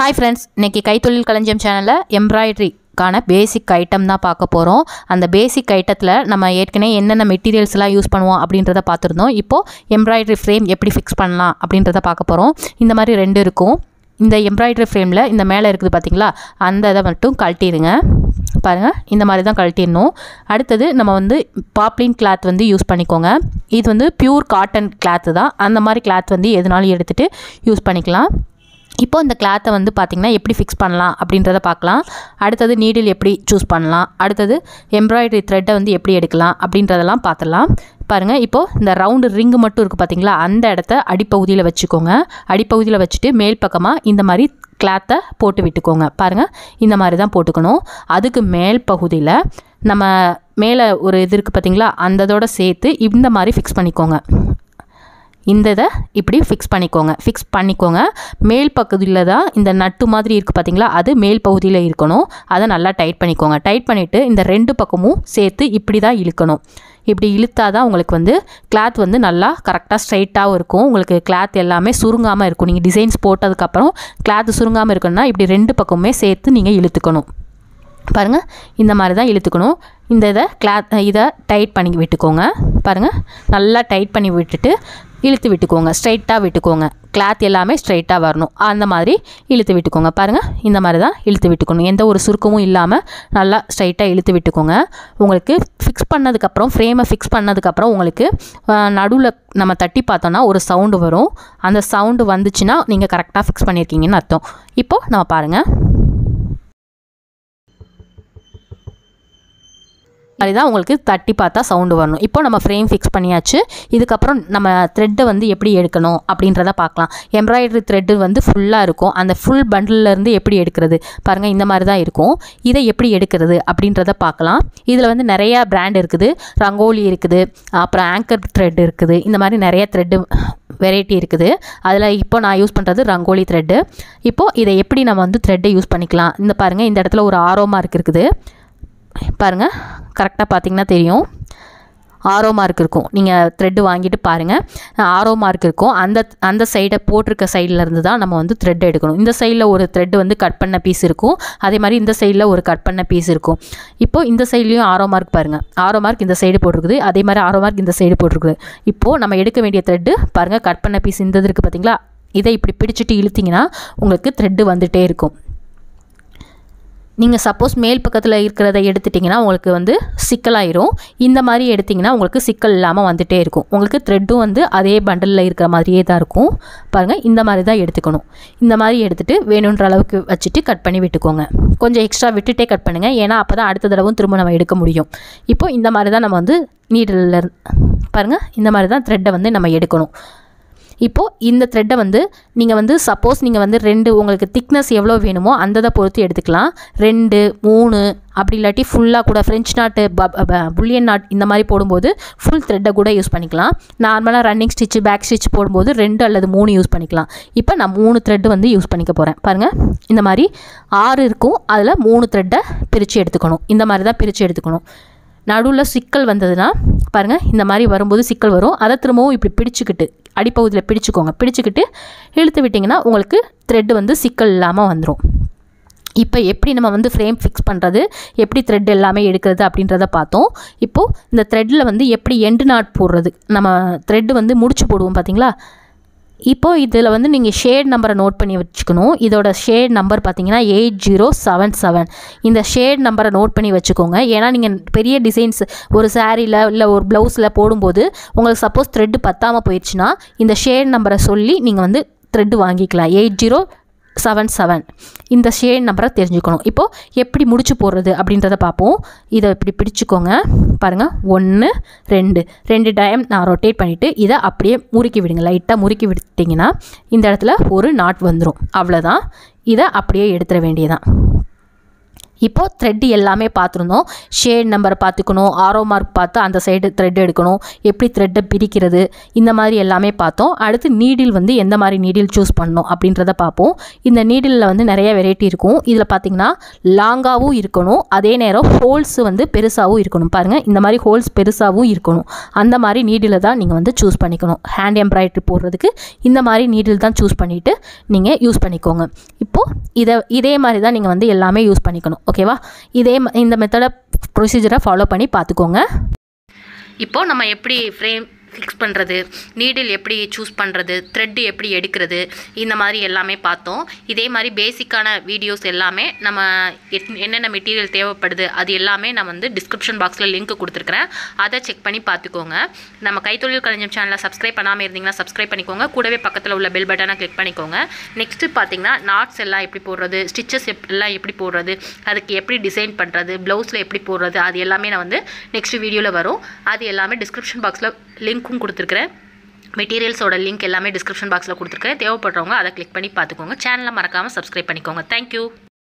hi friends இன்னைக்கு கைத்தொழில் களஞ்சியம் சேனலில் எம்ப்ராய்டரிக்கான பேசிக் ஐட்டம் தான் பார்க்க போகிறோம் அந்த பேசிக் ஐட்டத்தில் நம்ம ஏற்கனவே என்னென்ன மெட்டீரியல்ஸ்லாம் யூஸ் பண்ணுவோம் அப்படின்றத பார்த்துருந்தோம் இப்போது எம்ப்ராய்டரி ஃப்ரேம் எப்படி ஃபிக்ஸ் பண்ணலாம் அப்படின்றத பார்க்க போகிறோம் இந்த மாதிரி ரெண்டு இருக்கும் இந்த எம்ப்ராய்டரி ஃப்ரேமில் இந்த மேலே இருக்குது பார்த்தீங்களா அந்த இதை மட்டும் கழட்டிடுங்க பாருங்கள் இந்த மாதிரி தான் கழட்டிடணும் அடுத்தது நம்ம வந்து பாப்ளின் கிளாத் வந்து யூஸ் பண்ணிக்கோங்க இது வந்து பியூர் காட்டன் கிளாத்து தான் அந்த மாதிரி கிளாத் வந்து எதுனாலும் எடுத்துகிட்டு யூஸ் பண்ணிக்கலாம் இப்போ இந்த கிளாத்தை வந்து பார்த்திங்கன்னா எப்படி ஃபிக்ஸ் பண்ணலாம் அப்படின்றத பார்க்கலாம் அடுத்தது நீடில் எப்படி சூஸ் பண்ணலாம் அடுத்தது எம்ப்ராய்டரி த்ரெட்டை வந்து எப்படி எடுக்கலாம் அப்படின்றதெல்லாம் பார்த்துடலாம் பாருங்கள் இப்போது இந்த ரவுண்டு ரிங்கு மட்டும் இருக்குது பார்த்தீங்களா அந்த இடத்த அடிப்பகுதியில் வச்சுக்கோங்க அடிப்பகுதியில் வச்சுட்டு மேல் பக்கமாக இந்த மாதிரி கிளாத்தை போட்டு விட்டுக்கோங்க பாருங்கள் இந்த மாதிரி தான் போட்டுக்கணும் அதுக்கு மேல் பகுதியில் நம்ம மேலே ஒரு இது இருக்குது பார்த்தீங்களா அந்த இதோட சேர்த்து இந்த மாதிரி ஃபிக்ஸ் பண்ணிக்கோங்க இந்த இதை இப்படி ஃபிக்ஸ் பண்ணிக்கோங்க ஃபிக்ஸ் பண்ணிக்கோங்க மேல் பகுதியில் தான் இந்த நட்டு மாதிரி இருக்குது பார்த்தீங்களா அது மேல் பகுதியில் இருக்கணும் அதை நல்லா டைட் பண்ணிக்கோங்க டைட் பண்ணிவிட்டு இந்த ரெண்டு பக்கமும் சேர்த்து இப்படி தான் இழுக்கணும் இப்படி இழுத்தா தான் உங்களுக்கு வந்து கிளாத் வந்து நல்லா கரெக்டாக ஸ்ட்ரைட்டாகவும் இருக்கும் உங்களுக்கு கிளாத் எல்லாமே சுருங்காமல் இருக்கும் நீங்கள் டிசைன்ஸ் போட்டதுக்கப்புறம் கிளாத் சுருங்காமல் இருக்கணும்னா இப்படி ரெண்டு பக்கமுமே சேர்த்து நீங்கள் இழுத்துக்கணும் பாருங்கள் இந்த மாதிரி தான் இழுத்துக்கணும் இந்த இதை கிளாத் இதை டைட் பண்ணி விட்டுக்கோங்க பாருங்கள் நல்லா டைட் பண்ணி விட்டுட்டு இழுத்து விட்டுக்கோங்க ஸ்ட்ரைட்டாக விட்டுக்கோங்க கிளாத் எல்லாமே ஸ்ட்ரைட்டாக வரணும் அந்த மாதிரி இழுத்து விட்டுக்கோங்க பாருங்கள் இந்த மாதிரி தான் இழுத்து விட்டுக்கணும் எந்த ஒரு சுருக்கமும் இல்லாமல் நல்லா ஸ்ட்ரைட்டாக இழுத்து விட்டுக்கோங்க உங்களுக்கு ஃபிக்ஸ் பண்ணதுக்கப்புறம் ஃப்ரேமை ஃபிக்ஸ் பண்ணதுக்கப்புறம் உங்களுக்கு நடுவில் நம்ம தட்டி பார்த்தோன்னா ஒரு சவுண்டு வரும் அந்த சவுண்டு வந்துச்சுன்னா நீங்கள் கரெக்டாக ஃபிக்ஸ் பண்ணியிருக்கீங்கன்னு அர்த்தம் இப்போது நம்ம பாருங்கள் மாதிரி தான் உங்களுக்கு தட்டி பார்த்தா சவுண்டு வரணும் இப்போ நம்ம ஃப்ரேம் ஃபிக்ஸ் பண்ணியாச்சு இதுக்கப்புறம் நம்ம த்ரெட்டை வந்து எப்படி எடுக்கணும் அப்படின்றத பார்க்கலாம் எம்ப்ராய்டரி த்ரெட்டு வந்து ஃபுல்லாக இருக்கும் அந்த ஃபுல் பண்டிலேருந்து எப்படி எடுக்கிறது பாருங்கள் இந்த மாதிரி தான் இருக்கும் இதை எப்படி எடுக்கிறது அப்படின்றத பார்க்கலாம் இதில் வந்து நிறையா பிராண்ட் இருக்குது ரங்கோலி இருக்குது அப்புறம் ஆங்கர் த்ரெட் இருக்குது இந்த மாதிரி நிறைய த்ரெட்டு வெரைட்டி இருக்குது அதில் இப்போ நான் யூஸ் பண்ணுறது ரங்கோலி த்ரெட்டு இப்போது இதை எப்படி நம்ம வந்து த்ரெட்டை யூஸ் பண்ணிக்கலாம் இந்த பாருங்கள் இந்த இடத்துல ஒரு ஆரோ மார்க் இருக்குது பாருங்கள் கரெக்டாக பார்த்தீங்கன்னா தெரியும் ஆரோ மார்க் இருக்கும் நீங்கள் த்ரெட்டு வாங்கிட்டு பாருங்கள் ஆரோ மார்க் இருக்கும் அந்த அந்த சைடை போட்டிருக்க சைடில் இருந்து தான் நம்ம வந்து த்ரெட் எடுக்கணும் இந்த சைடில் ஒரு த்ரெட் வந்து கட் பண்ண பீஸ் இருக்கும் அதே மாதிரி இந்த சைடில் ஒரு கட் பண்ண பீஸ் இருக்கும் இப்போது இந்த சைட்லேயும் ஆரோ மார்க் பாருங்கள் ஆரோ மார்க் இந்த சைடு போட்டிருக்குது அதே மாதிரி ஆரோ மார்க் இந்த சைடு போட்டிருக்குது இப்போது நம்ம எடுக்க வேண்டிய த்ரெட்டு பாருங்கள் கட் பண்ண பீஸ் இந்த இருக்குது பார்த்தீங்களா இதை இப்படி பிடிச்சிட்டு இழுத்திங்கன்னா உங்களுக்கு த்ரெட்டு வந்துகிட்டே இருக்கும் நீங்கள் சப்போஸ் மேல் பக்கத்தில் இருக்கிறத எடுத்துட்டிங்கன்னா உங்களுக்கு வந்து சிக்கலாயிரும் இந்த மாதிரி எடுத்திங்கன்னா உங்களுக்கு சிக்கல் இல்லாமல் வந்துகிட்டே இருக்கும் உங்களுக்கு த்ரெட்டும் வந்து அதே பண்டலில் இருக்கிற மாதிரியே தான் இருக்கும் பாருங்கள் இந்த மாதிரி தான் எடுத்துக்கணும் இந்த மாதிரி எடுத்துகிட்டு வேணுன்ற அளவுக்கு வச்சுட்டு கட் பண்ணி விட்டுக்கோங்க கொஞ்சம் எக்ஸ்ட்ரா விட்டுட்டே கட் பண்ணுங்கள் ஏன்னா அப்போ தான் அடுத்த தடவும் திரும்ப நம்ம எடுக்க முடியும் இப்போது இந்த மாதிரி தான் நம்ம வந்து நீடில் பாருங்கள் இந்த மாதிரி தான் த்ரெட்டை வந்து நம்ம எடுக்கணும் இப்போது இந்த த்ரெட்டை வந்து நீங்கள் வந்து சப்போஸ் நீங்கள் வந்து ரெண்டு உங்களுக்கு திக்னஸ் எவ்வளோ வேணுமோ அந்த இதை பொறுத்து எடுத்துக்கலாம் ரெண்டு மூணு அப்படி இல்லாட்டி ஃபுல்லாக கூட ஃப்ரெஞ்ச் நாட்டு புல்லியன் நாட் இந்த மாதிரி போடும்போது ஃபுல் த்ரெட்டை கூட யூஸ் பண்ணிக்கலாம் நார்மலாக ரன்னிங் ஸ்டிச் பேக் ஸ்டிச் போடும்போது ரெண்டு அல்லது மூணு யூஸ் பண்ணிக்கலாம் இப்போ நான் மூணு த்ரெட்டு வந்து யூஸ் பண்ணிக்க போகிறேன் பாருங்கள் இந்த மாதிரி ஆறு இருக்கும் அதில் மூணு த்ரெட்டை பிரித்து எடுத்துக்கணும் இந்த மாதிரி தான் பிரித்து எடுத்துக்கணும் நடுவில் சிக்கல் வந்ததுன்னா பாருங்கள் இந்த மாதிரி வரும்போது சிக்கல் வரும் அதை திரும்பவும் இப்படி பிடிச்சிக்கிட்டு அடிப்பகுதியில் பிடிச்சிக்கோங்க பிடிச்சிக்கிட்டு இழுத்து விட்டிங்கன்னா உங்களுக்கு த்ரெட்டு வந்து சிக்கல் இல்லாமல் வந்துடும் இப்போ எப்படி நம்ம வந்து ஃப்ரேம் ஃபிக்ஸ் பண்ணுறது எப்படி த்ரெட் எல்லாமே எடுக்கிறது அப்படின்றத பார்த்தோம் இப்போது இந்த த்ரெட்டில் வந்து எப்படி எண்டு நாட் போடுறது நம்ம த்ரெட்டு வந்து முடிச்சு போடுவோம் பார்த்தீங்களா இப்போது இதில் வந்து நீங்கள் ஷேட் நம்பரை நோட் பண்ணி வச்சுக்கணும் இதோட ஷேட் நம்பர் பார்த்தீங்கன்னா எயிட் ஜீரோ செவன் செவன் இந்த ஷேட் நம்பரை நோட் பண்ணி வச்சுக்கோங்க ஏன்னா நீங்கள் பெரிய டிசைன்ஸ் ஒரு சாரியில் இல்லை ஒரு ப்ளவுஸில் போடும்போது உங்களுக்கு சப்போஸ் த்ரெட்டு பத்தாமல் போயிடுச்சுன்னா இந்த ஷேட் நம்பரை சொல்லி நீங்கள் வந்து த்ரெட்டு வாங்கிக்கலாம் எயிட் ஜீரோ செவன் செவன் இந்த ஷேட் நம்பரை தெரிஞ்சுக்கணும் இப்போது எப்படி முடிச்சு போடுறது அப்படின்றத பார்ப்போம் இதை இப்படி பிடிச்சிக்கோங்க பாருங்கள் ஒன்று ரெண்டு ரெண்டு டைம் நான் ரொட்டேட் பண்ணிவிட்டு இதை அப்படியே முறுக்கி விடுங்க லைட்டாக முறுக்கி விட்டிங்கன்னா இந்த இடத்துல ஒரு நாட் வந்துடும் அவ்வளோதான் இதை அப்படியே எடுத்துட வேண்டியதான் இப்போது த்ரெட்டு எல்லாமே பார்த்துருந்தோம் ஷேட் நம்பரை பார்த்துக்கணும் ஆரோ மார்க் பார்த்து அந்த சைடு த்ரெட் எடுக்கணும் எப்படி த்ரெட்டை பிரிக்கிறது இந்த மாதிரி எல்லாமே பார்த்தோம் அடுத்து நீடில் வந்து எந்த மாதிரி நீடில் சூஸ் பண்ணணும் அப்படின்றத பார்ப்போம் இந்த நீடிலில் வந்து நிறைய வெரைட்டி இருக்கும் இதில் பார்த்திங்கன்னா லாங்காகவும் இருக்கணும் அதே நேரம் ஹோல்ஸ் வந்து பெருசாகவும் இருக்கணும் பாருங்கள் இந்த மாதிரி ஹோல்ஸ் பெருசாகவும் இருக்கணும் அந்த மாதிரி நீடில் தான் நீங்கள் வந்து சூஸ் பண்ணிக்கணும் ஹேண்ட் எம்ப்ராய்டரி போடுறதுக்கு இந்த மாதிரி நீடில் தான் சூஸ் பண்ணிவிட்டு நீங்கள் யூஸ் பண்ணிக்கோங்க இப்போது இதை இதே மாதிரி தான் நீங்கள் வந்து எல்லாமே யூஸ் பண்ணிக்கணும் ஓகேவா இதே ம- இந்த மெத்தடை ப்ரொசீஜரை ஃபாலோ பண்ணி பார்த்துக்கோங்க இப்போது நம்ம எப்படி ஃப்ரேம் ஃபிக்ஸ் பண்ணுறது நீடில் எப்படி சூஸ் பண்ணுறது த்ரெட்டு எப்படி எடுக்கிறது இந்த மாதிரி எல்லாமே பார்த்தோம் இதே மாதிரி பேசிக்கான வீடியோஸ் எல்லாமே நம்ம எத்- என்னென்ன மெட்டீரியல் தேவைப்படுது அது எல்லாமே நான் வந்து டிஸ்கிரிப்ஷன் பாக்ஸில் லிங்க் கொடுத்துருக்குறேன் அதை செக் பண்ணி பார்த்துக்கோங்க நம்ம கைத்தொழில் கலைஞம் சேனலை சப்ஸ்கிரைப் பண்ணாமல் இருந்தீங்கன்னா சப்ஸ்கிரைப் பண்ணிக்கோங்க கூடவே பக்கத்தில் உள்ள பெல் பட்டனை கிளிக் பண்ணிக்கோங்க நெக்ஸ்ட்டு பார்த்தீங்கன்னா நாட்ஸ் எல்லாம் எப்படி போடுறது ஸ்டிச்சஸ் எல்லாம் எப்படி போடுறது அதுக்கு எப்படி டிசைன் பண்ணுறது ப்ளவுஸில் எப்படி போடுறது அது எல்லாமே நான் வந்து நெக்ஸ்ட் வீடியோவில் வரும் அது எல்லாமே டிஸ்கிரிப்ஷன் பாக்ஸில் லிங்க்கும் கொடுத்துருக்குறேன் மெட்டீரியல்ஸோட லிங்க் எல்லாமே டிஸ்கிரிப்ஷன் பாக்ஸில் கொடுத்துருக்கேன் தேவைப்படுறவங்க அதை கிளிக் பண்ணி பார்த்துக்கோங்க சேனலை மறக்காமல் சப்ஸ்கிரைப் பண்ணிக்கோங்க தேங்க்யூ